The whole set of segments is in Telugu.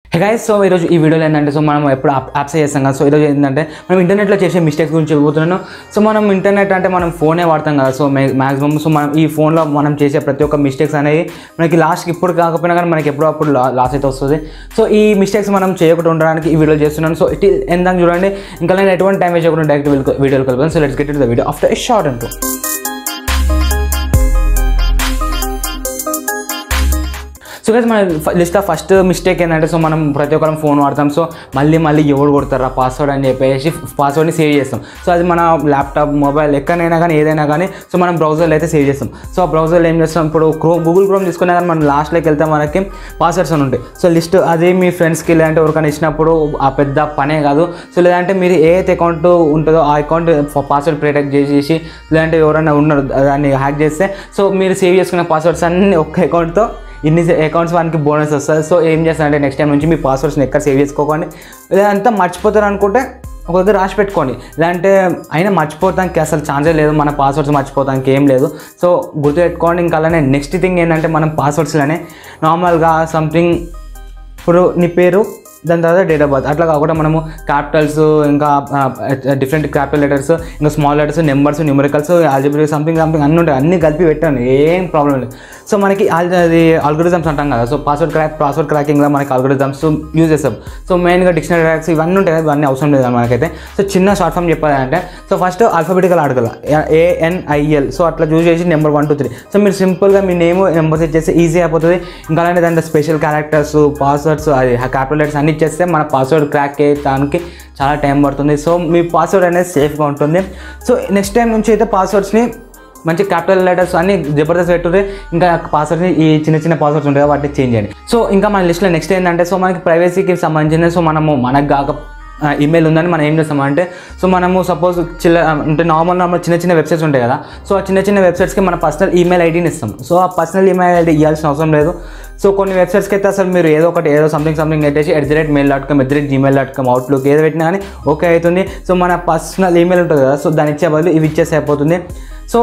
హే గైస్ సో ఈరోజు ఈ వీడియోలో ఏంటంటే సో మనం ఎప్పుడు యాప్స్ చేస్తాం కదా సో ఈరోజు ఏంటంటే మనం ఇంటర్నెట్లో చేసే మిస్టేక్స్ గురించి చెబుతున్నాను సో మనం ఇంటర్నెట్ అంటే మనం ఫోనే వాడతాం కదా సో మ్యాక్సిమం సో మనం ఈ ఫోన్లో మనం చేసే ప్రతి ఒక్క మిస్టేక్స్ అనేవి మనకి లాస్ట్కి ఇప్పుడు కాకపోయినా కానీ మనకి ఎప్పుడో అప్పుడు లాస్ అయితే వస్తుంది సో ఈ మిస్టేక్స్ మనం చేయకుండా ఉండడానికి ఈ వీడియో చేస్తున్నాను సో ఇట్ ఎందాక చూడండి ఇంకా నేను ఎటువంటి టైం వేస్ట్ చేయకుండా డైరెక్ట్ వీడియోకి వెళ్ళిపోతాను so let's get to the video after a short అంటూ సో గైస్ మన లిస్ట్ ఆఫ్ ఫస్ట్ మిస్టేక్ ఏంటంటే సో మనం ప్రతి ఒక్కరం ఫోన్ వాడతాం సో మళ్ళీ మళ్ళీ ఎవడు కొడతారా పాస్వర్డ్ అని చెప్పేసి పాస్వర్డ్ని సేవ్ చేస్తాం సో అది మన ల్యాప్టాప్ మొబైల్ ఎక్కడైనా కానీ ఏదైనా కానీ సో మనం బ్రౌజర్లో అయితే సేవ్ చేస్తాం సో ఆ బ్రౌజర్లో ఏం చేస్తాం ఇప్పుడు క్రో గూగుల్ క్రోమ్ తీసుకున్నా కానీ మనం లాస్ట్లోకి వెళ్తే మనకి పాస్వర్డ్స్ అని ఉంటాయి సో లిస్ట్ అది మీ ఫ్రెండ్స్కి లేదంటే ఎవరికైనా ఇచ్చినప్పుడు ఆ పెద్ద పనే కాదు సో లేదంటే మీరు ఏ అయితే అకౌంట్ ఉంటుందో ఆ అకౌంట్ పాస్వర్డ్ ప్రొటెక్ట్ చేసేసి లేదంటే ఎవరైనా ఉన్నారు దాన్ని హ్యాక్ చేస్తే సో మీరు సేవ్ చేసుకున్న పాస్వర్డ్స్ అన్ని ఒక్క అకౌంట్తో ఇన్ని అకౌంట్స్ వానికి బోనస్ వస్తుంది సో ఏం చేస్తారంటే నెక్స్ట్ టైం నుంచి మీ పాస్వర్డ్స్ని ఎక్కడ సేవ్ చేసుకోకండి లేదంతా మర్చిపోతారు అనుకుంటే ఒక దగ్గర రాసి పెట్టుకోండి లేదంటే అయినా మర్చిపోతానికి అసలు ఛాన్సే లేదు మన పాస్వర్డ్స్ మర్చిపోతానికి ఏం లేదు సో గుర్తుపెట్టుకోండి ఇంకా అలానే నెక్స్ట్ థింగ్ ఏంటంటే మనం పాస్వర్డ్స్లోనే నార్మల్గా సంథింగ్ ఇప్పుడు నీ పేరు దాని తర్వాత డేట్ ఆఫ్ బర్త్ అట్లా కాకుండా మనము క్యాపిటల్స్ ఇంకా డిఫరెంట్ క్యాపిటల్ లెటర్స్ ఇంకా small letters numbers numericals algebraic something something అన్నీ ఉంటాయి అన్నీ కలిపి పెట్టాను ఏం ప్రాబ్లం లేదు సో మనకి ఆల్- అది ఆల్గోరిజమ్స్ అంటాం కదా సో పాస్వర్డ్ క్రాక్ పాస్వర్డ్ క్రాకింగ్లో మనకి ఆల్గోరిజమ్స్ యూజ్ చేస్తాం సో మెయిన్గా డిక్షనరీ ట్రాక్స్ ఇవన్నీ ఉంటాయి కదా ఇవన్నీ అవసరం లేదు మనకైతే సో చిన్న షార్ట్ ఫామ్ చెప్పాలంటే సో ఫస్ట్ ఆల్ఫాబెటికల్ ఆడగల ఏఎన్ఐఎల్ సో అట్లా చూస్ చేసి number one two three so మీరు సింపుల్గా మీ నేమ్ నెంబర్స్ ఇచ్చేస్తే ఈజీ అయిపోతుంది ఇంకా అలాంటి దాంట్లో స్పెషల్ క్యారెక్టర్స్ పాస్వర్డ్స్ అది క్యాపిటల్ లెటర్స్ అన్ని ఇచ్చేస్తే మన పాస్వర్డ్ క్రాక్ అయ్యడానికి చాలా టైం పడుతుంది సో మీ పాస్వర్డ్ అనేది సేఫ్గా ఉంటుంది సో నెక్స్ట్ టైం నుంచి అయితే పాస్వర్డ్స్ని మంచి క్యాపిటల్ లెటర్స్ అన్ని జబర్దస్త్ పెట్టుర్రి ఇంకా పాస్వర్డ్ని ఈ చిన్న చిన్న పాస్వర్డ్స్ ఉంటాయి కదా, వాటిని చేంజ్ చేయండి సో ఇంకా మన లిస్ట్లో నెక్స్ట్ ఏంటంటే సో మనకి ప్రైవసీకి సంబంధించిన సో మనము మనకు కాక ఈమెయిల్ ఉందని మనం ఏం చేస్తామంటే సో మనము సపోజ్ చిల్ల అంటే నార్మల్ నార్మల్ చిన్న చిన్న వెబ్సైట్స్ ఉంటాయి కదా సో ఆ చిన్న చిన్న వెబ్సైట్స్కి మన పర్సనల్ ఈమెయిల్ ఐడిని ఇస్తాం సో ఆ పర్సనల్ ఈమెయిల్ ఐడి ఇవ్వాల్సిన అవసరం లేదు సో కొన్ని వెబ్సైట్స్కి అయితే అసలు మీరు ఏదో ఒకటి ఏదో సంథింగ్ సంథింగ్ పెట్టేసి at the rate mail dot com at the rate Gmail dot com Outlook ఏదో పెట్టినా కానీ ఓకే అవుతుంది సో మన పర్సనల్ ఈమెయిల్ ఉంటుంది కదా సో దాన్ని ఇచ్చే బదులు ఇవి ఇచ్చేసి అయిపోతుంది సో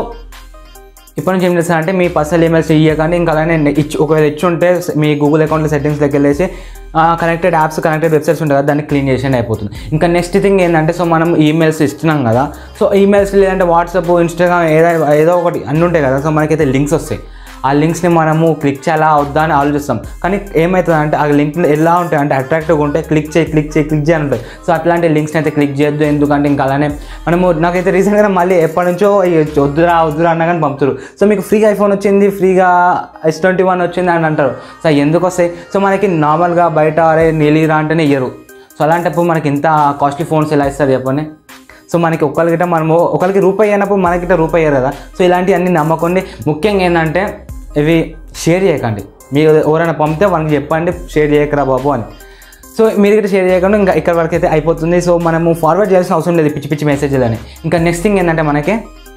ఇప్పటి నుంచి ఏం చేస్తారంటే మీ పర్సనల్ ఈమెయిల్స్ ఇవ్వకండి ఇంకా అలానే ఇచ్చి ఒకవేళ ఇచ్చి ఉంటే మీ గూగుల్ అకౌంట్లో సెట్టింగ్స్లోకి వెళ్ళేసి కనెక్టెడ్ యాప్స్ కనెక్టెడ్ వెబ్సైట్స్ ఉంటాయి కదా దాన్ని క్లీన్ చేసి అయిపోతుంది ఇంకా నెక్స్ట్ థింగ్ ఏంటంటే సో మనం ఈమెయిల్స్ ఇస్తున్నాం కదా సో ఈమెయిల్స్ లేదంటే వాట్సాప్ ఇన్స్టాగ్రామ్ ఏదో ఏదో ఒకటి అన్నీ ఉంటాయి కదా సో మనకైతే లింక్స్ వస్తాయి ఆ లింక్స్ని మనము క్లిక్ చేయాలా వద్దా అని ఆలోచిస్తాం కానీ ఏమవుతుంది అంటే ఆ లింక్ ఎలా ఉంటాయి అంటే అట్రాక్టివ్గా ఉంటే క్లిక్ చేయి క్లిక్ చేయి క్లిక్ చేయాలి ఉంటాయి సో అట్లాంటి లింక్స్ని అయితే క్లిక్ చేయొద్దు ఎందుకంటే ఇంకా అలానే మనము నాకైతే రీసెంట్గా మళ్ళీ ఎప్పటి నుంచో ఈ వద్దురా వద్దురా అన్నా కానీ పంపుతారు సో మీకు ఫ్రీగా ఐఫోన్ వచ్చింది ఫ్రీగా ఎస్ ట్వంటీ వన్ వచ్చింది అని అంటారు సో ఎందుకు వస్తాయి సో మనకి నార్మల్గా బయట అరే నీలిరా అంటేనే ఇయ్యరు సో అలాంటప్పుడు మనకి ఇంత కాస్ట్లీ ఫోన్స్ ఎలా ఇస్తారు చెప్పండి సో మనకి ఒకరికిట మనము ఒకరికి రూపాయి అయినప్పుడు మనకిట రూపాయి అయ్యారు కదా సో ఇలాంటివన్నీ నమ్మకండి ముఖ్యంగా ఏంటంటే ఇవి షేర్ చేయకండి మీరు ఎవరైనా పంపితే వాళ్ళకి చెప్పండి షేర్ చేయకరా బాబు అని సో మీరు ఇక్కడ షేర్ చేయకుండా ఇంకా ఇక్కడ వరకు అయితే అయిపోతుంది సో మనము ఫార్వర్డ్ చేయాల్సిన అవసరం లేదు పిచ్చి పిచ్చి మెసేజ్లని ఇంకా నెక్స్ట్ థింగ్ ఏంటంటే మనకి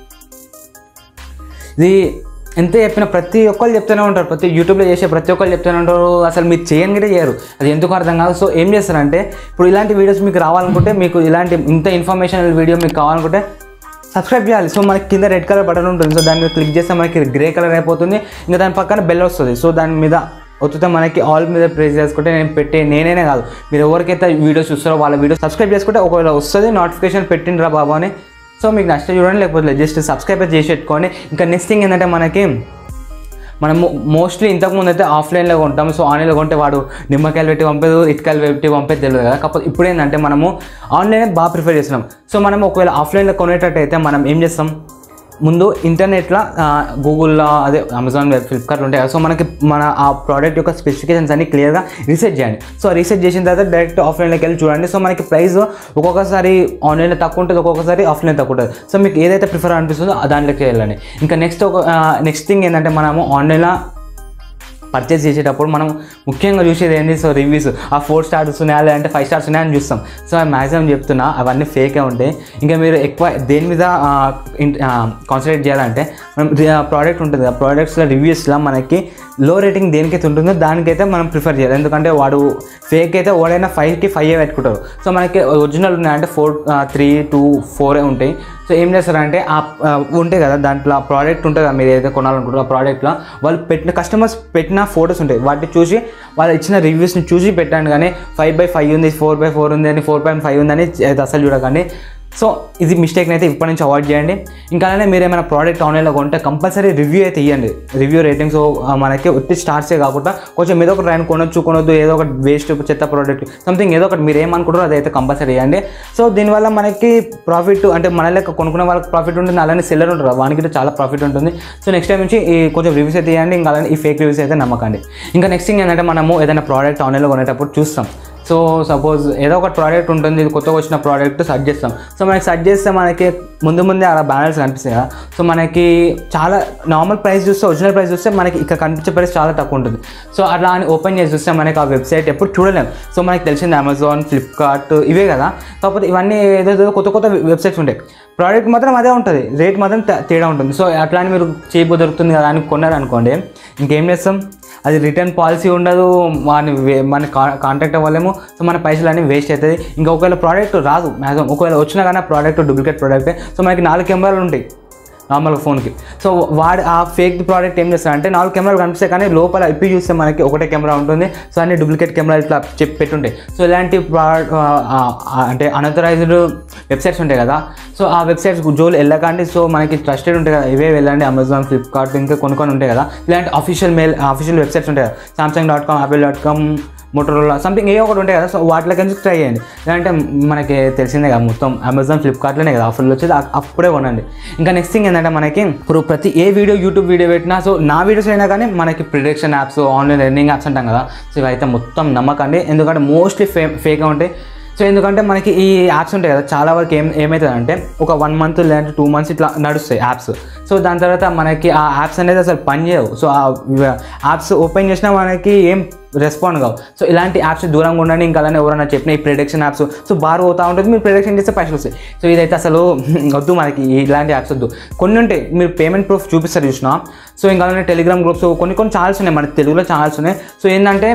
ఇది ఎంత చెప్పినా ప్రతి ఒక్కళ్ళు చెప్తూనే ఉంటారు ప్రతి యూట్యూబ్లో చేసే ప్రతి ఒక్కళ్ళు చెప్తూనే ఉంటారు అసలు మీరు చేయని కూడా చేయరు అది ఎందుకు అర్థం కాదు సో ఏం చేస్తారంటే ఇప్పుడు ఇలాంటి వీడియోస్ మీకు రావాలనుకుంటే మీకు ఇలాంటి ఇంత ఇన్ఫర్మేషనల్ వీడియో మీకు కావాలనుకుంటే సబ్స్క్రైబ్ చేయాలి సో మనకి కింద రెడ్ కలర్ బటన్ ఉంటుంది సో దాని మీద క్లిక్ చేస్తే మనకి గ్రే కలర్ అయిపోతుంది ఇంకా దాని పక్కన బెల్ వస్తుంది సో దాని మీద వచ్చితే మనకి ఆల్ మీద ప్రెస్ చేసుకుంటే నేను పెట్టే నేనే కాదు మీరు ఎవరికైతే వీడియోస్ చూస్తారో వాళ్ళ వీడియో సబ్స్క్రైబ్ చేసుకుంటే ఒకవేళ వస్తుంది నోటిఫికేషన్ పెట్టిండ్రా బాబు అని సో మీకు నచ్చితే చూడండి లేకపోతే జస్ట్ సబ్స్క్రైబ్ చేసి పెట్టుకోండి ఇంకా నెక్స్ట్ థింగ్ ఏంటంటే మనకి మనం మోస్ట్లీ ఇంతకుముందు అయితే ఆఫ్లైన్లో కొంటాం సో ఆన్లైన్లో కొంటే వాడు నిమ్మకాయలు పెట్టి పంపేది ఇటుకాయలు పెట్టి పంపేది తెలియదు కదా కాకపోతే ఇప్పుడు ఏంటంటే మనము ఆన్లైన్ బాగా ప్రిఫర్ చేస్తున్నాం సో మనం ఒకవేళ ఆఫ్లైన్లో కొనేటట్టయితే మనం ఏం చేస్తాం ముందు ఇంటర్నెట్లో గూగుల్లో అదే అమెజాన్ ఫ్లిప్కార్ట్ ఉంటాయి కదా సో మనకి మన ఆ ప్రోడక్ట్ యొక్క స్పెసిఫికేషన్స్ అన్ని క్లియర్గా రీసెర్చ్ చేయండి సో రీసెర్చ్ చేసిన తర్వాత డైరెక్ట్ ఆఫ్లైన్లోకి వెళ్ళి చూడండి సో మనకి ప్రైస్ ఒక్కొక్కసారి ఆన్లైన్లో తక్కువ ఉంటుంది ఒక్కొక్కసారి ఆఫ్లైన్ తక్కువ ఉంటుంది సో మీకు ఏదైతే ప్రిఫర్ అనిపిస్తుందో ఆ దాంట్లోకి వెళ్ళండి ఇంకా నెక్స్ట్ ఒక నెక్స్ట్ థింగ్ ఏంటంటే మనము ఆన్లైన్లో పర్చేస్ చేసేటప్పుడు మనం ముఖ్యంగా చూసేది ఏంటి సో రివ్యూస్ ఆ ఫోర్ స్టార్స్ ఉన్నాయా లేదంటే ఫైవ్ స్టార్స్ ఉన్నాయా అని చూస్తాం సో అవి మ్యాక్సిమం చెప్తున్నా అవన్నీ ఫేకే ఉంటాయి ఇంకా మీరు ఎక్కువ దేని మీద కాన్సన్ట్రేట్ చేయాలంటే మనం ప్రోడక్ట్ ఉంటుంది ఆ ప్రోడక్ట్స్లో రివ్యూస్లో మనకి లో రేటింగ్ దేనికైతే ఉంటుందో దానికైతే మనం ప్రిఫర్ చేయాలి ఎందుకంటే వాడు ఫేక్ అయితే ఓడైనా ఫైవ్కి ఫైవ్ పెట్టుకుంటారు సో మనకి ఒరిజినల్ ఉన్నాయంటే ఫోర్ త్రీ టూ ఫోరే ఉంటాయి సో ఏం చేస్తారంటే ఆ ఆ, ఉంటాయి కదా దాంట్లో ప్రోడక్ట్ ఉంటుంది కదా మీరు ఏదైతే కొనాలనుకుంటారో ఆ ప్రోడక్ట్లో వాళ్ళు పెట్టిన కస్టమర్స్ పెట్టిన ఫోటోస్ ఉంటాయి వాటిని చూసి వాళ్ళు ఇచ్చిన రివ్యూస్ని చూసి పెట్టండి కానీ ఫైవ్ బై ఫైవ్ ఉంది ఫోర్ బై ఫోర్ ఉంది అని ఫోర్ పాయింట్ ఫైవ్ ఉందని అది అసలు చూడకండి సో ఇది మిస్టేక్ని అయితే ఇప్పటి నుంచి అవాయిడ్ చేయండి ఇంకా అలానే మీరు ఏమైనా ప్రోడక్ట్ ఆన్లైన్లో కొంటే కంపల్సరీ రివ్యూ అయితే ఇవ్వండి రివ్యూ రేటింగ్స్ మనకి ఒట్టి స్టార్సే కాకుండా కొంచెం ఏదో ఒకటి రాయని కొనొచ్చు కొనొద్దు ఏదో ఒకటి వేస్ట్ చెత్త ప్రోడక్ట్ సంథింగ్ ఏదో ఒకటి మీరు ఏమనుకుంటారో అదైతే కంపల్సరీ ఇవ్వండి సో దీనివల్ల మనకి ప్రాఫిట్ అంటే మన లెక్క కొనుక్కునే వాళ్ళకి ప్రాఫిట్ ఉంటుంది అలానే సెల్లర్ ఉంటారు వానికి అయితే చాలా ప్రాఫిట్ ఉంటుంది సో నెక్స్ట్ టైం నుంచి ఈ కొంచెం రివ్యూస్ అయితే ఇవ్వండి ఇంకా అలానే ఈ ఫేక్ రివ్యూస్ అయితే నమ్మకండి ఇంకా నెక్స్ట్ థింగ్ ఏంటంటే మనము ఏదైనా ప్రోడక్ట్ ఆన్లైన్లో కొనేటప్పుడు చూస్తాం సో సపోజ్ ఏదో ఒక ప్రోడక్ట్ ఉంటుంది ఇది కొత్తగా వచ్చిన ప్రోడక్ట్ సెర్చ్ చేస్తాం సో మనకి సెర్చ్ చేస్తే మనకి ముందు ముందే అలా బ్యానర్స్ కనిపిస్తాయి కదా సో మనకి చాలా నార్మల్ ప్రైస్ చూస్తే ఒరిజినల్ ప్రైస్ చూస్తే మనకి ఇక్కడ కనిపించే ప్రైస్ చాలా తక్కువ ఉంటుంది సో అట్లా అని ఓపెన్ చేసి చూస్తే మనకి ఆ వెబ్సైట్ ఎప్పుడు చూడలేం సో మనకి తెలిసింది అమెజాన్ ఫ్లిప్కార్ట్ ఇవే కదా కాకపోతే ఇవన్నీ ఏదేదో కొత్త కొత్త వెబ్సైట్స్ ఉంటాయి ప్రోడక్ట్ మాత్రం అదే ఉంటుంది రేట్ మాత్రం తే- తేడా ఉంటుంది సో అట్లా అని మీరు చేయబో దొరుకుతుంది కదా అని కొన్నారనుకోండి ఇంకేం చేస్తాం అది రిటర్న్ పాలసీ ఉండదు మన మన కాంటాక్ట్ అవ్వలేము సో మన పైసలు అన్నీ వేస్ట్ అవుతుంది ఇంకా ఒకవేళ ప్రోడక్ట్ రాదు మ్యాక్సిమం ఒకవేళ వచ్చినా కానీ ప్రోడక్ట్ డూప్లికేట్ ప్రోడక్టే సో మనకి నాలుగు కెమెరాలు ఉంటాయి నార్మల్ ఫోన్కి సో వాడు ఆ ఫేక్ ప్రోడక్ట్ ఏం చేస్తాడంటే నాలుగు కెమెరాలు కనిపిస్తాయి కానీ లోపల ఇప్పి చూస్తే మనకి ఒకటే కెమెరా ఉంటుంది సో అన్ని డూప్లికేట్ కెమెరాలు ఇట్లా చెప్పి పెట్టుంటాయి సో ఇలాంటి ప్రోడక్ట్ అంటే అనథరైజ్డ్ వెబ్సైట్స్ ఉంటాయి కదా సో ఆ వెబ్సైట్స్ జోలు వెళ్ళకండి సో మనకి ట్రస్టెడ్ ఉంటాయి కదా ఇవే వెళ్ళండి అమెజాన్ ఫ్లిప్కార్ట్ ఇంకా కొన్ని కొన్ని ఉంటాయి కదా ఇలాంటి అఫీషియల్ మెయిల్ అఫీషియల్ వెబ్సైట్స్ ఉంటాయి కదా Samsung dot com Apple dot com Motorola something ఏ ఒకటి ఉంటాయి కదా సో వాటిలోకి నుంచి ట్రై చేయండి లేదంటే మనకి తెలిసిందే కదా మొత్తం అమెజాన్ ఫ్లిప్కార్ట్లోనే కదా ఆఫర్లు వచ్చేది అ- అప్పుడే కొనండి ఇంకా నెక్స్ట్ థింగ్ ఏంటంటే మనకి ఇప్పుడు ప్రతి ఏ వీడియో యూట్యూబ్ వీడియో పెట్టినా సో నా వీడియోస్ అయినా కానీ మనకి prediction apps online learning apps అంటాం కదా సో ఇవైతే మొత్తం నమ్మకండి ఎందుకంటే మోస్ట్లీ ఫే ఫేక్గా ఉంటాయి సో ఎందుకంటే మనకి ఈ యాప్స్ ఉంటాయి కదా చాలా వరకు ఏం ఏమవుతుందంటే ఒక వన్ మంత్ లేదంటే టూ మంత్స్ ఇట్లా నడుస్తాయి యాప్స్ సో దాని తర్వాత మనకి ఆ యాప్స్ అనేది అసలు పనిచేయవు సో ఆ యాప్స్ ఓపెన్ చేసినా మనకి ఏం రెస్పాండ్ కావు సో ఇలాంటి యాప్స్ దూరంగా ఉండండి ఇంకా అలానే ఎవరైనా చెప్పిన ఈ ప్రిడిక్షన్ యాప్స్ సో బాగా పోతా ఉంటుంది మీరు ప్రిడిక్షన్ చేస్తే పైసలు వస్తాయి సో ఇదైతే అసలు వద్దు మనకి ఇలాంటి యాప్స్ వద్దు కొన్ని ఉంటాయి మీరు పేమెంట్ ప్రూఫ్ చూపిస్తారు చూసినా సో ఇంకా అలానే టెలిగ్రామ్ గ్రూప్స్ కొన్ని కొన్ని ఛానల్స్ ఉన్నాయి మన తెలుగులో ఛానల్స్ ఉన్నాయి సో ఏంటంటే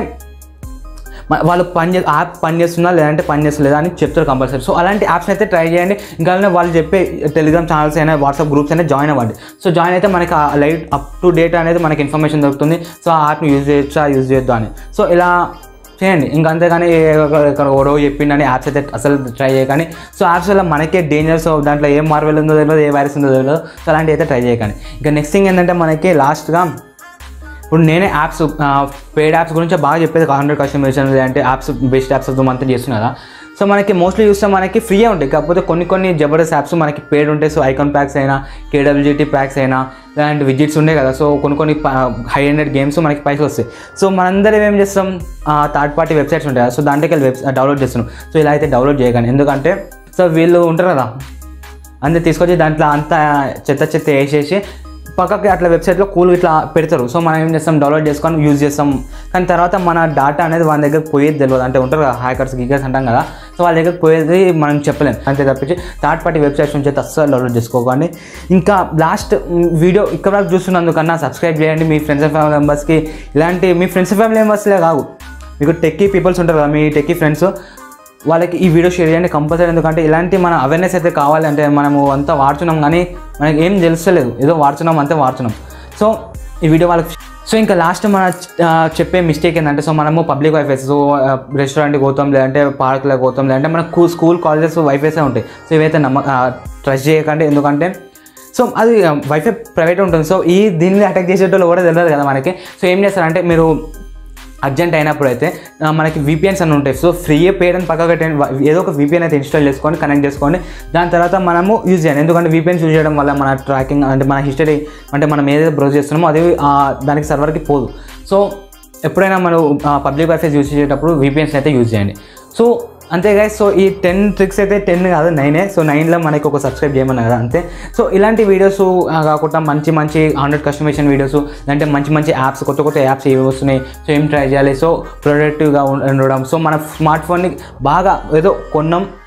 మ- వాళ్ళు పని చే యాప్ పని చేస్తున్నా లేదంటే పని చేస్తలేదా అని చెప్తారు కంపల్సరీ సో అలాంటి యాప్స్ అయితే ట్రై చేయండి ఇంకా అలానే వాళ్ళు చెప్పే టెలిగ్రామ్ ఛానల్స్ అయినా వాట్సాప్ గ్రూప్స్ అయినా జాయిన్ అవ్వండి సో జాయిన్ అయితే మనకి ఆ లైట్ అప్ టు డేట్ అనేది మనకి ఇన్ఫర్మేషన్ దొరుకుతుంది సో ఆ యాప్ని యూజ్ చేయొచ్చా యూజ్ చేయొద్దు అని సో ఇలా చేయండి ఇంకా అంతేగాని ఇక్కడ ఓడో చెప్పిండని యాప్స్ అయితే అసలు ట్రై చేయకండి సో యాప్స్ వల్ల మనకే డేంజర్స్ దాంట్లో ఏం మార్వెల్ ఉందో తెలియదు ఏ వైరస్ ఉందో తెలియదు సో అలాంటివి అయితే ట్రై చేయకండి ఇంకా నెక్స్ట్ థింగ్ ఏంటంటే మనకి లాస్ట్గా ఇప్పుడు నేనే యాప్స్ పేడ్ యాప్స్ గురించి బాగా చెప్పేది హండ్రెడ్ కస్టమర్స్ లేదంటే యాప్స్ బెస్ట్ యాప్స్ అంతా చేస్తున్నా కదా సో మనకి మోస్ట్లీ చూస్తే మనకి ఫ్రీ ఉంటాయి కాకపోతే కొన్ని కొన్ని జబర్దస్త్ యాప్స్ మనకి పేడ్ ఉంటాయి సో ఐకాన్ ప్యాక్స్ అయినా కేడబ్ల్యూజీటీ ప్యాక్స్ అయినా ఇలాంటి విజిట్స్ ఉంటాయి కదా సో కొన్ని కొన్ని హై హండ్రెడ్ గేమ్స్ మనకి పైసలు వస్తాయి సో మనందరం ఏం చేస్తాం థర్డ్ పార్టీ వెబ్సైట్స్ ఉంటాయి కదా సో దాంట్లోకి వెళ్ళి వెబ్ డౌన్లోడ్ చేస్తున్నాం సో ఇలా అయితే డౌన్లోడ్ చేయగానే ఎందుకంటే సో వీళ్ళు ఉంటారు కదా అంతే తీసుకొచ్చి దాంట్లో అంతా చెత్త చెత్త వేసేసి పక్కకి అట్లా వెబ్సైట్లో కూల్ ఇట్లా పెడతారు సో మనం ఏం చేస్తాం డౌన్లోడ్ చేసుకొని యూజ్ చేస్తాం కానీ తర్వాత మన డేటా అనేది వాళ్ళ దగ్గర పోయేది తెలియదు అంటే ఉంటారు కదా హ్యాకర్స్ గీకర్స్ అంటాం కదా సో వాళ్ళ దగ్గర పోయేది మనం చెప్పలేం అంతే తప్పించి థర్డ్ పార్టీ వెబ్సైట్స్ నుంచి అయితే అస్సలు డౌన్లోడ్ చేసుకోకండి ఇంకా లాస్ట్ వీడియో ఇక్కడ వరకు చూస్తున్నందుకన్నా సబ్స్క్రైబ్ చేయండి మీ ఫ్రెండ్స్ అండ్ ఫ్యామిలీ మెంబర్స్కి ఇలాంటి మీ ఫ్రెండ్స్ ఫ్యామిలీ మెంబర్స్లే కాదు మీకు టెక్కీ పీపుల్స్ ఉంటారు కదా మీ టెక్కీ ఫ్రెండ్స్ వాళ్ళకి ఈ వీడియో షేర్ చేయండి కంపల్సరీ ఎందుకంటే ఇలాంటి మన అవేర్నెస్ అయితే కావాలి అంటే మనము అంతా వాడుతున్నాం కానీ మనకి ఏం తెలుస్తలేదు ఏదో వాడుతున్నాం అంతే వాడుతున్నాం సో ఈ వీడియో వాళ్ళకి సో ఇంకా లాస్ట్ మన ఆ, చెప్పే మిస్టేక్ ఏంటంటే సో మనము పబ్లిక్ వైఫైస్ సో రెస్టారెంట్కి పోతాం లేదంటే పార్క్లకు పోతాం లేదంటే మన స్కూల్ కాలేజెస్ వైఫైసే ఉంటాయి సో ఇవైతే నమ్మ ట్రస్ట్ చేయకండి ఎందుకంటే సో అది వైఫై ప్రైవేట్ ఉంటుంది సో ఈ దీన్ని అటాక్ చేసేటోళ్ళు కూడా తెలియదు కదా మనకి సో ఏం చేస్తారంటే మీరు అర్జెంట్ అయినప్పుడు అయితే ఆ, మనకి విపిఎన్స్ అని ఉంటాయి సో ఫ్రీ పేడ్ అని పక్కన పెట్టండి వ- ఏదో ఒక విపిఎన్ అయితే ఇన్స్టాల్ చేసుకొని కనెక్ట్ చేసుకొని దాని తర్వాత మనము యూజ్ చేయాలి ఎందుకంటే విపిఎన్స్ యూజ్ చేయడం వల్ల మన ట్రాకింగ్ అంటే మన హిస్టరీ అంటే మనం ఏదైతే బ్రౌజ్ చేస్తున్నామో అది ఆ, దానికి సర్వర్కి పోదు సో ఎప్పుడైనా మనం పబ్లిక్ వైఫై యూజ్ చేసేటప్పుడు విపిఎన్స్ అయితే యూజ్ చేయండి సో అంతే గైస్ సో ఈ టెన్ ట్రిక్స్ అయితే టెన్ కాదు నైనే సో నైన్లో మనకి ఒక సబ్స్క్రైబ్ చేయమన్నా కదా అంతే సో ఇలాంటి వీడియోస్ కాకుండా మంచి మంచి హండ్రెడ్ కస్టమేషన్ వీడియోస్ అంటే మంచి మంచి యాప్స్ కొత్త కొత్త యాప్స్ ఏవి వస్తున్నాయి సో ఏం ట్రై చేయాలి సో ప్రొడక్టివ్గా ఉండడం సో మన స్మార్ట్ ఫోన్ని బాగా ఏదో కొన్నాం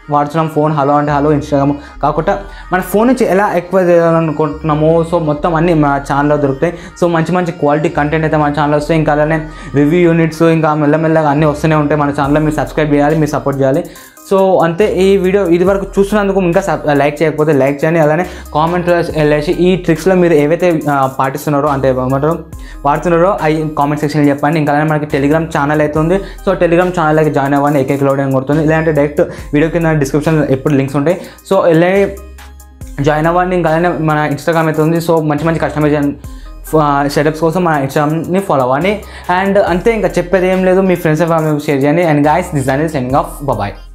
వాడుతున్నాం ఫోన్ హలో అంటే హలో ఇన్స్టాగ్రామ్ కాకుండా మన ఫోన్ నుంచి ఎలా ఎక్కువ చేయాలనుకుంటున్నామో సో మొత్తం అన్ని మన ఛానల్లో దొరుకుతాయి సో మంచి మంచి క్వాలిటీ కంటెంట్ అయితే మన ఛానల్లో వస్తాయి ఇంకా అలానే రివ్యూ యూనిట్స్ ఇంకా మెల్లమెల్లగా అన్నీ వస్తూనే ఉంటాయి మన ఛానల్లో మీరు సబ్స్క్రైబ్ చేయాలి మీరు సపోర్ట్ చేయాలి సో అంతే ఈ వీడియో ఇది వరకు చూస్తున్నందుకు ఇంకా లైక్ చేయకపోతే లైక్ చేయండి అలానే కామెంట్లో వెళ్ళేసి ఈ ట్రిక్స్లో మీరు ఏవైతే ఆ, పాటిస్తున్నారో అంటే ఏమంటారు వాడుతున్నారో అవి కామెంట్ సెక్షన్లో చెప్పండి ఇంకా అలానే మనకి టెలిగ్రామ్ ఛానల్ అయితే ఉంది సో టెలిగ్రామ్ ఛానల్కి జాయిన్ అవ్వండి ఏకైక లోడ్ అని కొడుతుంది లేదంటే డైరెక్ట్ వీడియో కింద డిస్క్రిప్షన్ ఎప్పుడు లింక్స్ ఉంటాయి సో వెళ్ళి జాయిన్ అవ్వండి ఇంకా అలానే మన ఇన్స్టాగ్రామ్ అయితే ఉంది సో మంచి మంచి కస్టమైజేషన్ సెటప్స్ కోసం మన ఇన్స్టాగ్రామ్ని ఫాలో అవ్వండి అండ్ అంతే ఇంకా చెప్పేది ఏం లేదు మీ ఫ్రెండ్స్ ఫ్యామిలీ షేర్ చేయండి అండ్ గాయస్ దిస్ అనేది సెండింగ్ ఆఫ్ బాయ్